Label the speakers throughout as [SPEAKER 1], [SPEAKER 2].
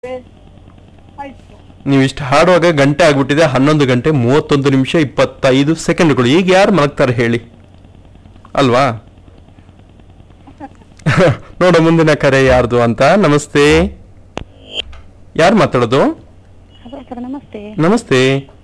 [SPEAKER 1] ಆಯ್ತು
[SPEAKER 2] ನೀವು ಇಷ್ಟು ಹಾಡುವಾಗ ಗಂಟೆ ಆಗ್ಬಿಟ್ಟಿದೆ ಹನ್ನೊಂದು ಗಂಟೆ ಮೂವತ್ತೊಂದು ನಿಮಿಷ ಇಪ್ಪತ್ತೈದು ಸೆಕೆಂಡ್ಗಳು ಈಗ ಯಾರು ಮಲಗ್ತಾರೆ ಹೇಳಿ ಅಲ್ವಾ ನೋಡ ಮುಂದಿನ ಕರೆ ಯಾರ್ದು ಅಂತ ನಮಸ್ತೆ ಯಾರು ಮಾತಾಡೋದು
[SPEAKER 1] ಹಲೋ ಸರ್ ನಮಸ್ತೆ
[SPEAKER 2] ನಮಸ್ತೆ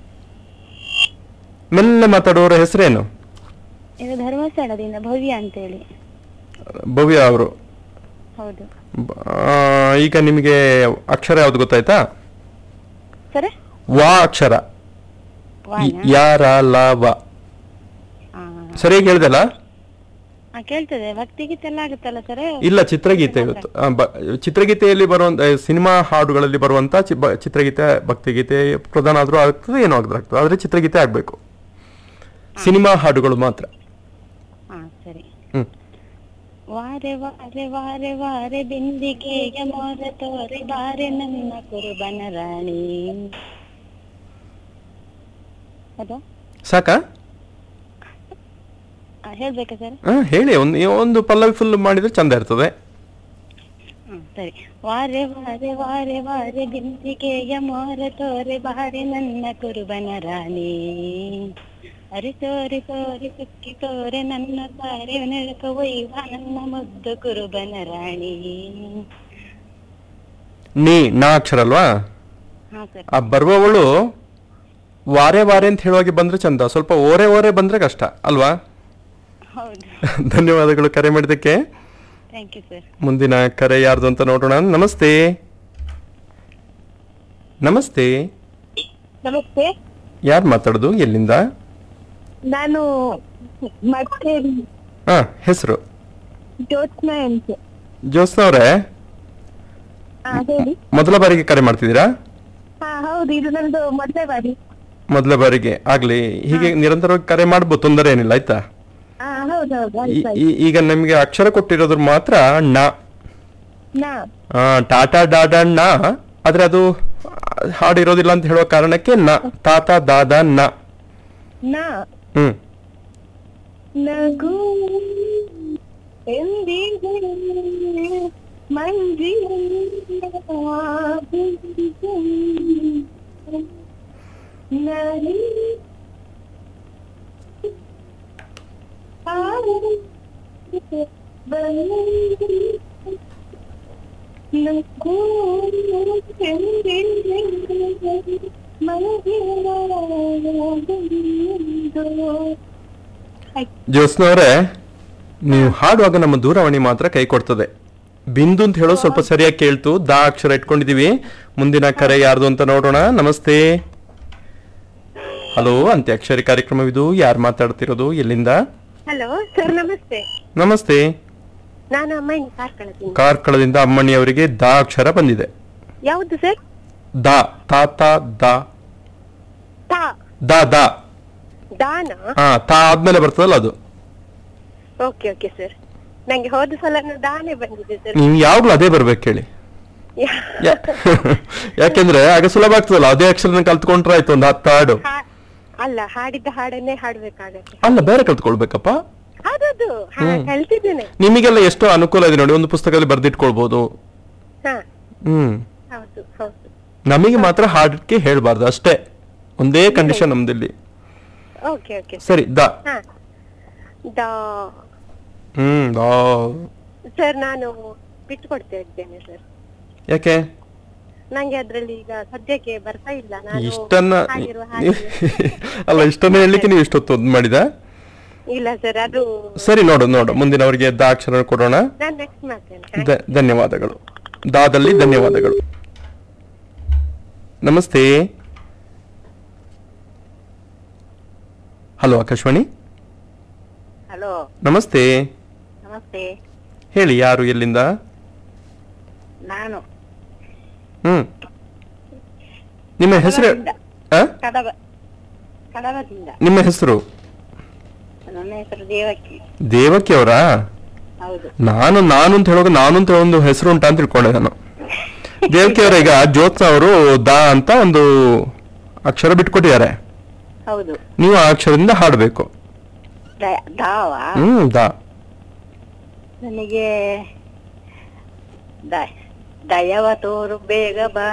[SPEAKER 2] ಮೆಲ್ಲ ಮಾತಾಡೋರ ಹೆಸರೇನು
[SPEAKER 1] ಇದು ಧರ್ಮಸ್ಥಳದಿಂದ ಭವ್ಯ ಅಂತೇಳಿ
[SPEAKER 2] ಭವ್ಯ ಅವರು
[SPEAKER 1] ಹೌದು
[SPEAKER 2] ಈಗ ನಿಮಗೆ ಅಕ್ಷರ ಯಾವ್ದು ಗೊತ್ತಾಯ್ತಾ
[SPEAKER 1] ಸರ್
[SPEAKER 2] ವಾ ಅಕ್ಷರ
[SPEAKER 1] ವಾನ
[SPEAKER 2] ಯಾರ ಲ ವ
[SPEAKER 1] ಆ,
[SPEAKER 2] ಸರಿಯಾಗಿ ಹೇಳ್ದಲ್ಲ
[SPEAKER 1] ಆ, ಕೇಳ್ತದೆ ಭಕ್ತಿಗೀತೆ ಎಲ್ಲ ಆಗುತ್ತಲ್ಲ ಸರ್
[SPEAKER 2] ಇಲ್ಲ ಚಿತ್ರಗೀತೆ ಇವತ್ತು ಆ, ಬ- ಚಿತ್ರಗೀತೆಯಲ್ಲಿ ಬರುವಂತ ಆ, ಸಿನಿಮಾ ಹಾಡುಗಳಲ್ಲಿ ಬರುವಂತ ಚಿ- ಬ- ಚಿತ್ರಗೀತೆ ಭಕ್ತಿಗೀತೆ ಪ್ರಧಾನ ಆದ್ರೂ ಆಗ್ತದೆ ಏನೋ ಆದ್ರೂ ಆಗ್ತದೆ ಆದ್ರೆ ಚಿತ್ರಗೀತೆ ಆಗ್ಬೇಕು ಸಿನಿಮಾ ಹಾಡುಗಳು ಮಾತ್ರ
[SPEAKER 1] ಹಾ ಸರಿ
[SPEAKER 2] ಹ್ಮ್
[SPEAKER 1] ವಾರೆ ವಾರೆ ವಾರೆ ವಾರೆ ಬಿಂದಿಗೆಗೆ ಮೋರ ತೋರೆ ಬಾರೆ ನನ್ನ ಕುರುಬನ ರಾಣಿ ಹೌದಾ
[SPEAKER 2] ಸಾಕಾ
[SPEAKER 1] ಆ, ಹೇಳ್ಬೇಕಾ ಸರ್
[SPEAKER 2] ಹಾ ಹೇಳಿ ಒಂದು ಒಂದು ಪಲ್ಲವಿ ಫುಲ್ ಮಾಡಿದ್ರೆ ಚಂದ ಇರ್ತದೆ
[SPEAKER 1] ಹ್ಮ್ ಸರಿ ವಾರೆ ವಾರೆ ವಾರೆ ವಾರೆ ಬಿಂದಿಗೆಯ ಮೋರ ತೋರೆ ಬಾರೆ ನನ್ನ ಕುರುಬನ ರಾಣಿ ಅರಿ ತೋರಿ ತೋರಿ ಸುಕ್ಕಿ ತೋರೆ ನನ್ನ ಸಾರೆ ನೆರಕ ಒಯ್ಯುವ ನನ್ನ ಮುದ್ದು ಕುರುಬನ ರಾಣಿ
[SPEAKER 2] ನೀ ನಾ ಅಕ್ಷರ ಅಲ್ವಾ
[SPEAKER 1] ಹಾ ಸರ್
[SPEAKER 2] ಆ ಬರುವವಳು ವಾರೆ ವಾರೆ ಅಂತ ಹೇಳುವಾಗೆ ಬಂದ್ರೆ ಚಂದ ಸ್ವಲ್ಪ ಓರೆ ಓರೆ ಬಂದ್ರೆ ಕಷ್ಟ ಅಲ್ವಾ
[SPEAKER 1] ಹೌದು
[SPEAKER 2] ಧನ್ಯವಾದಗಳು ಕರೆ ಮಾಡಿದ್ದಕ್ಕೆ
[SPEAKER 1] ಥ್ಯಾಂಕ್ ಯು ಸರ್
[SPEAKER 2] ಮುಂದಿನ ಕರೆ ಯಾರ್ದು ಅಂತ ನೋಡೋಣ ನಮಸ್ತೆ ನಮಸ್ತೆ
[SPEAKER 1] ನಮಸ್ತೆ
[SPEAKER 2] ಯಾರು ಮಾತಾಡೋದು ಎಲ್ಲಿಂದ
[SPEAKER 1] ನಾನು ಮತ್ತೆ
[SPEAKER 2] ಹಾ ಹೆಸರು
[SPEAKER 1] ಜ್ಯೋತ್ಸ್ನಾ ಅಂತ
[SPEAKER 2] ಜ್ಯೋತ್ಸ್ನ ಅವರೇ
[SPEAKER 1] ಹಾ ಹೇಳಿ
[SPEAKER 2] ಮೊದಲ ಬಾರಿಗೆ ಕರೆ ಮಾಡ್ತಿದ್ದೀರಾ
[SPEAKER 1] ಹಾ ಹೌದು ಇದು ನಂದು ಮೊದಲೇ ಬಾರಿ
[SPEAKER 2] ಮೊದಲ ಬಾರಿಗೆ ಆಗ್ಲಿ ಹೀಗೆ ನಿರಂತರವಾಗಿ ಕರೆ ಮಾಡ್ಬೋದು ತೊಂದರೆ ಏನಿಲ್ಲ ಆಯ್ತಾ
[SPEAKER 1] ಹಾ ಹೌದು ಹೌದು
[SPEAKER 2] ಈ- ಈ- ಈಗ ನಿಮಗೆ ಅಕ್ಷರ ಕೊಟ್ಟಿರೋದ್ರ ಮಾತ್ರ ನ
[SPEAKER 1] ನಾ
[SPEAKER 2] ಆ, ಟಾಟಾ ಡಾಡಾ ನ ಆದ್ರೆ ಅದು ಹಾಡಿರೋದಿಲ್ಲ ಅಂತ ಹೇಳುವ ಕಾರಣಕ್ಕೆ ನ ತಾತ ದಾದ ನ
[SPEAKER 1] ನಾ
[SPEAKER 2] ಹ್ಮ್
[SPEAKER 1] ನಗು ಎಂದಿಗೆ ಮಂಜಿನ ನರಿ ನಗು ಎಂದಿಗೆ ಮಂಜಿನ
[SPEAKER 2] ಜ್ಯೋತ್ಸ್ನ ಅವರೇ ನೀವು ಹಾಡುವಾಗ ನಮ್ಮ ದೂರವಾಣಿ ಮಾತ್ರ ಕೈ ಕೊಡ್ತದೆ ಬಿಂದು ಅಂತ ಹೇಳೋ ಸ್ವಲ್ಪ ಸರಿಯಾಗಿ ಕೇಳ್ತು ದಾ ಅಕ್ಷರ ಇಟ್ಕೊಂಡಿದೀವಿ ಮುಂದಿನ ಕರೆ ಯಾರ್ದು ಅಂತ ನೋಡೋಣ ನಮಸ್ತೆ ಹಲೋ ಅಂತ್ಯಾಕ್ಷರಿ ಕಾರ್ಯಕ್ರಮವಿದು ಯಾರು ಮಾತಾಡ್ತಿರೋದು ಎಲ್ಲಿಂದ
[SPEAKER 1] ಹಲೋ ಸರ್ ನಮಸ್ತೆ
[SPEAKER 2] ನಮಸ್ತೆ
[SPEAKER 1] ನಾನು ಅಮ್ಮಯ್ಯ ಕಾರ್ಕಳದಿಂದ
[SPEAKER 2] ಕಾರ್ಕಳದಿಂದ ಅಮ್ಮಣ್ಣಿ ಅವರಿಗೆ ದಾ ಅಕ್ಷರ ಬಂದಿದೆ
[SPEAKER 1] ಯಾವುದು ಸರ್
[SPEAKER 2] ದಾ ತಾತ ದಾ
[SPEAKER 1] ತಾ
[SPEAKER 2] ದಾ ದಾ
[SPEAKER 1] ದಾನ
[SPEAKER 2] ಹಾ ತಾ ಆದ್ಮೇಲೆ ಬರ್ತದಲ್ಲ ಅದು
[SPEAKER 1] ಓಕೆ ಓಕೆ ಸರ್ ನಂಗೆ ಹೋದ ಸಲ ದಾನೆ ಬಂದಿದೆ ಸರ್
[SPEAKER 2] ನೀವು ಯಾವಾಗ್ಲೂ ಅದೇ ಬರ್ಬೇಕು ಹೇಳಿ ಯಾ- ಯಾಕೆಂದ್ರೆ ಆಗ ಸುಲಭ ಆಗ್ತದಲ್ಲ ಅದೇ ಅಕ್ಷರನ ಕಲ್ತ್ಕೊಂಡ್ರೆ ಆಯ್ತು ಒಂದು ಹತ್ತು ಹಾಡು
[SPEAKER 1] ಹಾ- ಅಲ್ಲ ಹಾಡಿದ್ದ ಹಾಡನ್ನೇ ಹಾಡ್ಬೇಕಾಗತ್ತೆ
[SPEAKER 2] ಅಲ್ಲ ಬೇರೆ ಕಲ್ತ್ಕೊಳ್ಬೇಕಪ್ಪ
[SPEAKER 1] ಹೌದೌದು ಹಾ ಕಲ್ತಿದ್ದೇನೆ
[SPEAKER 2] ನಿಮಗೆಲ್ಲ ಎಷ್ಟೋ ಅನುಕೂಲ ಇದೆ ನೋಡಿ ಒಂದು ಪುಸ್ತಕದಲ್ಲಿ ಬರ್ದಿಟ್ಕೊಳ್ಬಹುದು
[SPEAKER 1] ಹಾ
[SPEAKER 2] ಹ್ಮ್
[SPEAKER 1] ಹೌದು ಹೌದು
[SPEAKER 2] ನಮಗೆ ಮಾತ್ರ ಹಾಡಕ್ಕೆ ಹೇಳ್ಬಾರ್ದು ಅಷ್ಟೇ ಒಂದೇ ಕಂಡೀಷನ್ ನಮ್ದಿಲ್ಲಿ
[SPEAKER 1] ಓಕೆ ಓಕೆ
[SPEAKER 2] ಸರಿ ದ
[SPEAKER 1] ಹಾ ದಾ
[SPEAKER 2] ಹ್ಮ್ ದಾ
[SPEAKER 1] ಸರ್ ನಾನು ಬಿಟ್ಟು ಕೊಡ್ತಾ ಇದ್ದೇನೆ ಸರ್
[SPEAKER 2] ಯಾಕೆ
[SPEAKER 1] ನಂಗೆ ಅದ್ರಲ್ಲಿ ಈಗ ಸದ್ಯಕ್ಕೆ ಬರ್ತಾ ಇಲ್ಲ ನಾನು
[SPEAKER 2] ಇಷ್ಟನ್ನ
[SPEAKER 1] ಹಾಡಿರುವ ಹಾಗೆ
[SPEAKER 2] ಅಲ್ಲ ಇಷ್ಟನ್ನ ಹೇಳಲಿಕ್ಕೆ ನೀವು ಇಷ್ಟೊತ್ತು ಒದ್ದು ಮಾಡಿದ
[SPEAKER 1] ಇಲ್ಲ ಸರ್ ಅದು
[SPEAKER 2] ಸರಿ ನೋಡು ನೋಡು ಮುಂದಿನವರಿಗೆ ದ ಅಕ್ಷರ ಕೊಡೋಣ
[SPEAKER 1] ನಾನು ನೆಕ್ಸ್ಟ್ ಮಾಡ್ತೇನೆ
[SPEAKER 2] ಧ- ಧನ್ಯವಾದಗಳು ದಾದಲ್ಲಿ ಧನ್ಯವಾದಗಳು ನಮಸ್ತೆ ಹಲೋ ಆಕಾಶವಾಣಿ
[SPEAKER 1] ಹಲೋ
[SPEAKER 2] ನಮಸ್ತೆ
[SPEAKER 1] ನಮಸ್ತೆ
[SPEAKER 2] ಹೇಳಿ ಯಾರು ಎಲ್ಲಿಂದ
[SPEAKER 1] ನಾನು
[SPEAKER 2] ಹ್ಮ್ ನಿಮ್ಮ ಹೆಸರು ಆ?
[SPEAKER 1] ಕಡಬ ಕಡಬದಿಂದ
[SPEAKER 2] ನಿಮ್ಮ ಹೆಸರು
[SPEAKER 1] ನನ್ನ ಹೆಸರು ದೇವಕ್ಕಿ
[SPEAKER 2] ದೇವಕಿ ಅವರಾ
[SPEAKER 1] ಹೌದು
[SPEAKER 2] ನಾನು ನಾನು ಅಂತ ಹೇಳುವಾಗ ನಾನು ಅಂತ ಒಂದು ಹೆಸರು ಉಂಟಾ ಅಂತ ತಿಳ್ಕೊಂಡೆ ನಾನು ದೇವಕಿ ಅವರ ಈಗ ಜ್ಯೋತ್ಸ ಅವರು ದಾ ಅಂತ ಒಂದು ಅಕ್ಷರ ಬಿಟ್ಕೊಟ್ಟಿದ್ದಾರೆ
[SPEAKER 1] ಹೌದು
[SPEAKER 2] ನೀವು ಆ ಅಕ್ಷರದಿಂದ ಹಾಡಬೇಕು
[SPEAKER 1] ದ- ದಾವ
[SPEAKER 2] ಹ್ಮ್ ದಾ
[SPEAKER 1] ನನಗೆ ದ- ದಯವ ತೋರು ಬೇಗ ಬಾ